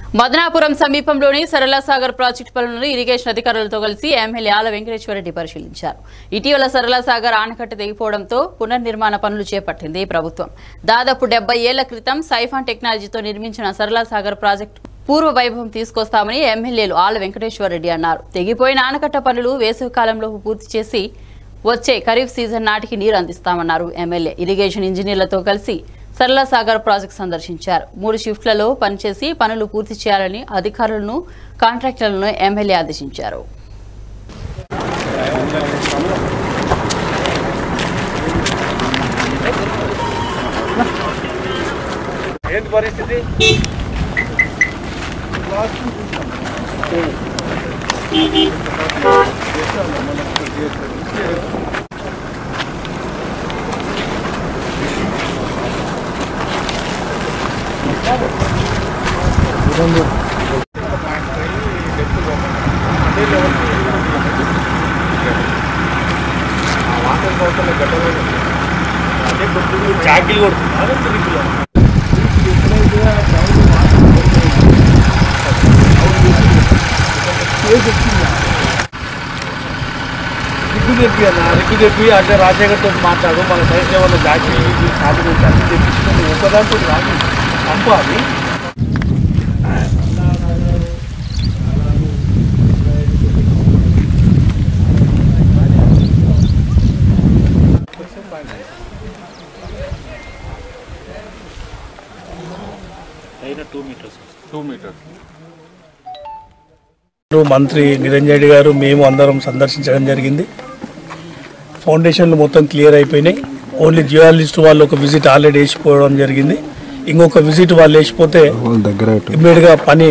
మదనాపురం సమీపంలోని సరళ సాగర్ ప్రాజెక్టు పనులను ఇరిగేషన్ అధికారులతో కలిసి ఎమ్మెల్యే ఆల వెంకటేశ్వరరెడ్డి పరిశీలించారు ఇటీవల సరళ సాగర్ ఆనకట్ట తెగిపోవడంతో పునర్నిర్మాణ పనులు చేపట్టింది ప్రభుత్వం దాదాపు డెబ్బై ఏళ్ల క్రితం సైఫాన్ టెక్నాలజీతో నిర్మించిన సరళ సాగర్ ప్రాజెక్టు పూర్వ వైభవం తీసుకొస్తామని ఎమ్మెల్యేలు ఆల వెంకటేశ్వరరెడ్డి అన్నారు తెగిపోయిన ఆనకట్ట పనులు వేసవి కాలంలో పూర్తి చేసి వచ్చే ఖరీఫ్ సీజన్ నాటికి నీరు అందిస్తామన్నారు ఎమ్మెల్యే ఇరిగేషన్ ఇంజనీర్లతో కలిసి సరళ సాగర్ ప్రాజెక్ట్ సందర్శించారు మూడు షిఫ్ట్లలో పనిచేసి పనులు పూర్తి చేయాలని అధికారులను కాంట్రాక్టర్లను ఎమ్మెల్యే ఆదేశించారు ఏంటి పరిస్థితి జాకిలు కొడుతున్నారు తిరిగిలో రిగ్గు తెప్పి అన్న రిగ్గు తెప్పి అంటే రాజశేఖర్తో మాట్లాడు మన సైన్స్ ఏమన్నా జాకి సాధన అన్ని తెప్పించుకొని ఒక్కదాంతో రాదు పంపాలి మంత్రి నిరంజన్ రెడ్డి గారు మేము అందరం సందర్శించడం జరిగింది ఫౌండేషన్లు మొత్తం క్లియర్ అయిపోయినాయి ఓన్లీ జియాలజిస్ట్ వాళ్ళు ఒక విజిట్ ఆల్రెడీ వేసిపోవడం జరిగింది ఇంకొక విజిట్ వాళ్ళు వేసిపోతే ఇమ్మీడియట్గా పని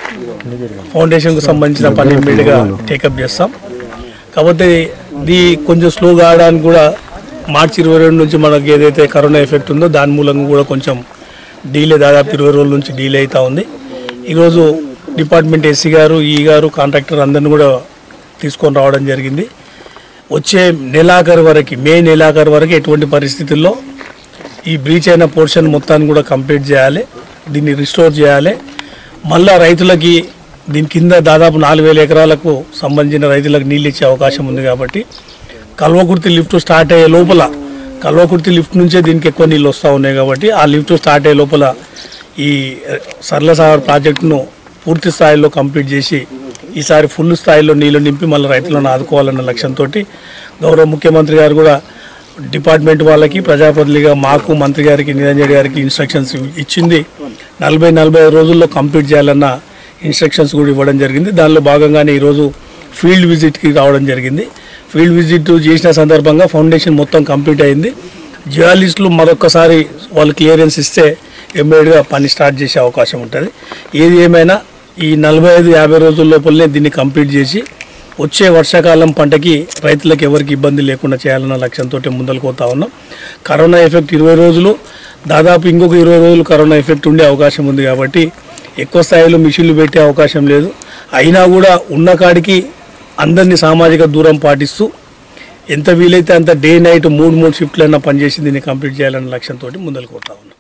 ఫౌండేషన్కు సంబంధించిన పని ఇమ్మీడియట్గా టేకప్ చేస్తాం కాకపోతే ఇది కొంచెం స్లో కావడానికి కూడా మార్చి ఇరవై రెండు నుంచి మనకి ఏదైతే కరోనా ఎఫెక్ట్ ఉందో దాని మూలంగా కూడా కొంచెం డీలే దాదాపు ఇరవై రోజుల నుంచి డీలే అవుతా ఉంది ఈరోజు డిపార్ట్మెంట్ ఎస్సీ గారు ఈ గారు కాంట్రాక్టర్ అందరిని కూడా తీసుకొని రావడం జరిగింది వచ్చే నెలాఖరు వరకు మే నెలాఖరు వరకు ఎటువంటి పరిస్థితుల్లో ఈ బ్రీచ్ అయిన పోర్షన్ మొత్తాన్ని కూడా కంప్లీట్ చేయాలి దీన్ని రిస్టోర్ చేయాలి మళ్ళా రైతులకి దీని కింద దాదాపు నాలుగు వేల ఎకరాలకు సంబంధించిన రైతులకు నీళ్ళు ఇచ్చే అవకాశం ఉంది కాబట్టి కల్వకుర్తి లిఫ్ట్ స్టార్ట్ అయ్యే లోపల కల్వకుర్తి లిఫ్ట్ నుంచే దీనికి ఎక్కువ నీళ్ళు వస్తూ ఉన్నాయి కాబట్టి ఆ లిఫ్ట్ స్టార్ట్ అయ్యే లోపల ఈ సరళసాగర్ ప్రాజెక్టును పూర్తి స్థాయిలో కంప్లీట్ చేసి ఈసారి ఫుల్ స్థాయిలో నీళ్లు నింపి మళ్ళీ రైతులను ఆదుకోవాలన్న లక్ష్యంతో గౌరవ ముఖ్యమంత్రి గారు కూడా డిపార్ట్మెంట్ వాళ్ళకి ప్రజాప్రతినిధిగా మాకు మంత్రి గారికి నిరంజన్ గారికి ఇన్స్ట్రక్షన్స్ ఇచ్చింది నలభై నలభై ఐదు రోజుల్లో కంప్లీట్ చేయాలన్న ఇన్స్ట్రక్షన్స్ కూడా ఇవ్వడం జరిగింది దానిలో భాగంగానే ఈరోజు ఫీల్డ్ విజిట్కి రావడం జరిగింది ఫీల్డ్ విజిట్ చేసిన సందర్భంగా ఫౌండేషన్ మొత్తం కంప్లీట్ అయింది జియాలిస్టులు మరొకసారి వాళ్ళు క్లియరెన్స్ ఇస్తే ఇమ్మీడియట్గా పని స్టార్ట్ చేసే అవకాశం ఉంటుంది ఏది ఏమైనా ఈ నలభై ఐదు యాభై రోజుల లోపలనే దీన్ని కంప్లీట్ చేసి వచ్చే వర్షాకాలం పంటకి రైతులకు ఎవరికి ఇబ్బంది లేకుండా చేయాలన్న లక్ష్యంతో ముందరకు పోతా ఉన్నాం కరోనా ఎఫెక్ట్ ఇరవై రోజులు దాదాపు ఇంకొక ఇరవై రోజులు కరోనా ఎఫెక్ట్ ఉండే అవకాశం ఉంది కాబట్టి ఎక్కువ స్థాయిలో మిషన్లు పెట్టే అవకాశం లేదు అయినా కూడా ఉన్న కాడికి అందరినీ సామాజిక దూరం పాటిస్తూ ఎంత వీలైతే అంత డే నైట్ మూడు మూడు షిఫ్ట్లైనా పనిచేసి దీన్ని కంప్లీట్ చేయాలన్న లక్ష్యంతో ముందరకు పోతా ఉన్నాం